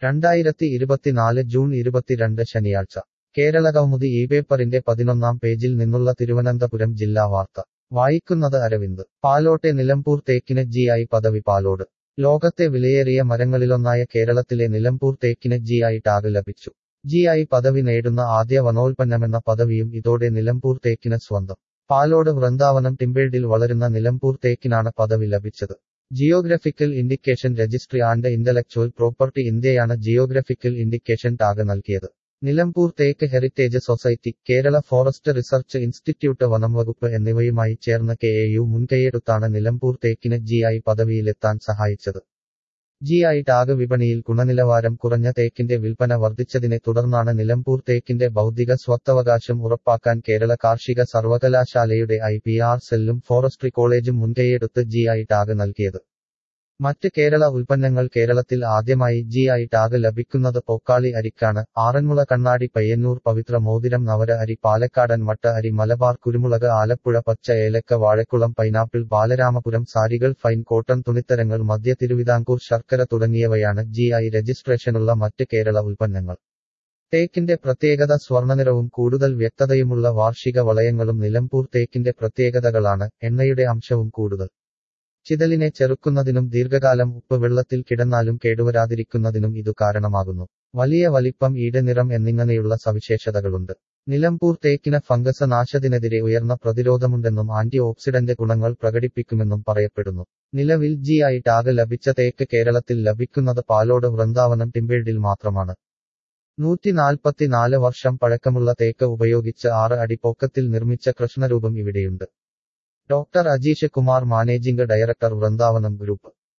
രണ്ടായിരത്തി ഇരുപത്തിനാല് ജൂൺ ഇരുപത്തിരണ്ട് ശനിയാഴ്ച കേരള കൗമുദി ഈ പേപ്പറിന്റെ പതിനൊന്നാം പേജിൽ നിന്നുള്ള തിരുവനന്തപുരം ജില്ലാ വാർത്ത വായിക്കുന്നത് അരവിന്ദ് പാലോട്ടെ നിലമ്പൂർ തേക്കിന് ജി ഐ പദവി പാലോട് ലോകത്തെ വിലയേറിയ മരങ്ങളിലൊന്നായ കേരളത്തിലെ നിലമ്പൂർ തേക്കിന് ജി ഐ ടാഗ് ലഭിച്ചു ജി ഐ പദവി നേടുന്ന ആദ്യ വനോൽപ്പന്നമെന്ന പദവിയും ഇതോടെ നിലമ്പൂർ തേക്കിന് സ്വന്തം പാലോട് വൃന്ദാവനം ടിംബേഡിൽ വളരുന്ന നിലമ്പൂർ തേക്കിനാണ് പദവി ലഭിച്ചത് geographical indication registry and intellectual property ഇന്ത്യയാണ് ജിയോഗ്രഫിക്കൽ ഇൻഡിക്കേഷൻ ടാഗ് നൽകിയത് നിലമ്പൂർ തേക്ക് heritage society Kerala forest research institute വനം വകുപ്പ് എന്നിവയുമായി ചേർന്ന് K A U മുൻകൈയെടുത്താണ് Nilambur തേക്കിന് G I പദവിയിലെത്താൻ സഹായിച്ചത് ജി ഐ ടാഗ് വിപണിയിൽ ഗുണനിലവാരം കുറഞ്ഞ തേക്കിന്റെ വിൽപ്പന വർദ്ധിച്ചതിനെ തുടർന്നാണ് നിലമ്പൂർ തേക്കിന്റെ ബൗദ്ധിക സ്വത്തവകാശം ഉറപ്പാക്കാൻ കേരള കാർഷിക സർവകലാശാലയുടെ ഐ പി ആർ സെല്ലും ഫോറസ്ട്രി കോളേജും മുൻകൈയെടുത്ത് ജി ഐ ടാഗ് നൽകിയത് മറ്റ് കേരള ഉൽപ്പന്നങ്ങൾ കേരളത്തിൽ ആദ്യമായി ജി ഐ ടാഗ് ലഭിക്കുന്നത് പൊക്കാളി അരിക്കാണ് ആറന്മുള കണ്ണാടി പയ്യന്നൂർ പവിത്ര മോതിരം നവര അരി പാലക്കാടൻ വട്ട അരി മലബാർ കുരുമുളക് ആലപ്പുഴ പച്ച ഏലക്ക വാഴക്കുളം പൈനാപ്പിൾ ബാലരാമപുരം സാരികൾ ഫൈൻ കോട്ടൺ തുണിത്തരങ്ങൾ മധ്യ തിരുവിതാംകൂർ ശർക്കര തുടങ്ങിയവയാണ് ജി ഐ രജിസ്ട്രേഷനുള്ള മറ്റ് കേരള ഉൽപ്പന്നങ്ങൾ തേക്കിന്റെ പ്രത്യേകത സ്വർണ്ണനിറവും കൂടുതൽ വ്യക്തതയുമുള്ള വാർഷിക വളയങ്ങളും നിലമ്പൂർ തേക്കിന്റെ പ്രത്യേകതകളാണ് എണ്ണയുടെ അംശവും കൂടുതൽ ചിതലിനെ ചെറുക്കുന്നതിനും ദീർഘകാലം ഉപ്പ് വെള്ളത്തിൽ കിടന്നാലും കേടുവരാതിരിക്കുന്നതിനും ഇതു കാരണമാകുന്നു വലിയ വലിപ്പം ഈടനിറം എന്നിങ്ങനെയുള്ള സവിശേഷതകളുണ്ട് നിലമ്പൂർ തേക്കിന് ഫംഗസ് നാശത്തിനെതിരെ ഉയർന്ന പ്രതിരോധമുണ്ടെന്നും ആന്റി ഓക്സിഡന്റ് ഗുണങ്ങൾ പ്രകടിപ്പിക്കുമെന്നും പറയപ്പെടുന്നു നിലവിൽ ജി ഐ ടാഗ് ലഭിച്ച തേക്ക് കേരളത്തിൽ ലഭിക്കുന്നത് പാലോട് വൃന്ദാവനം ടിംബേഡിൽ മാത്രമാണ് നൂറ്റി നാൽപ്പത്തിനാല് വർഷം പഴക്കമുള്ള തേക്ക് ഉപയോഗിച്ച് ആറ് അടി പൊക്കത്തിൽ നിർമ്മിച്ച കൃഷ്ണരൂപം ഇവിടെയുണ്ട് doctor Ajeesh Kumar managing director Vrindavanam group